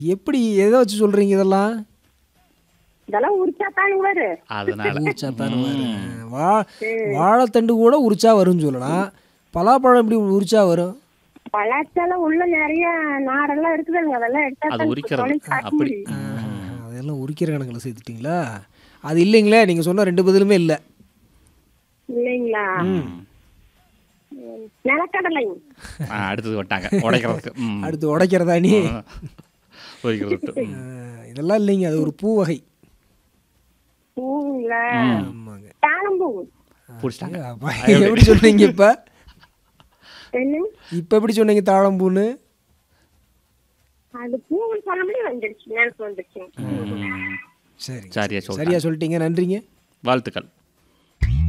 எப்படி எதை வச்சு சொல்றீங்க இதெல்லாம் இதெல்லாம் உரிச்சாத்தாங்க வரும் அதனால உரிச்சாத்தான் வரும். வா வாழைத்தண்டு கூட உரிச்சா வரும்னு சொல்லலாம் பலாப்பழம் எப்படி உரிச்சா வரும் பழாச்சாலம் உள்ள நிறைய நாரெல்லாம் இருக்குதுங்க அதெல்லாம் எடுத்தா அது தான் உரிக்கிறது. தொழில் காட்ட அப்படி. முடியும். ஆஹ், அதெல்லாம் உரிக்கிற கணக்கில் சேர்த்துட்டீங்களா அது இல்லைங்களே நீங்கள் சொன்ன ரெண்டு பதிலுமே இல்லை இல்லைங்களா ம். நிலக்கடலை ஆ, அடுத்தது விட்டாங்க உடைக்கிறதுக்கு ம். அடுத்து உடைக்கிறதா நீ உடைக்கிறது விட்டு ம். ஆஹ், இதெல்லாம் இல்லைங்க அது ஒரு பூ வகை பூங்களா ஆமாங்க தாளம்பூ பிடிச்சிட்டாங்க அப்பா, எப்படி சொல்றீங்க இப்ப என்ன இப்ப எப்படி சொன்னீங்க தாழம்பூன்னு அது பூன்னு சொல்ல முடியும் வந்துடுச்சு நினைப்பு வந்துடுச்சு ம். சரி சரியா சொல்லிட்டாங்க. சரியா சொல்லிட்டீங்க நன்றிங்க வாழ்த்துக்கள்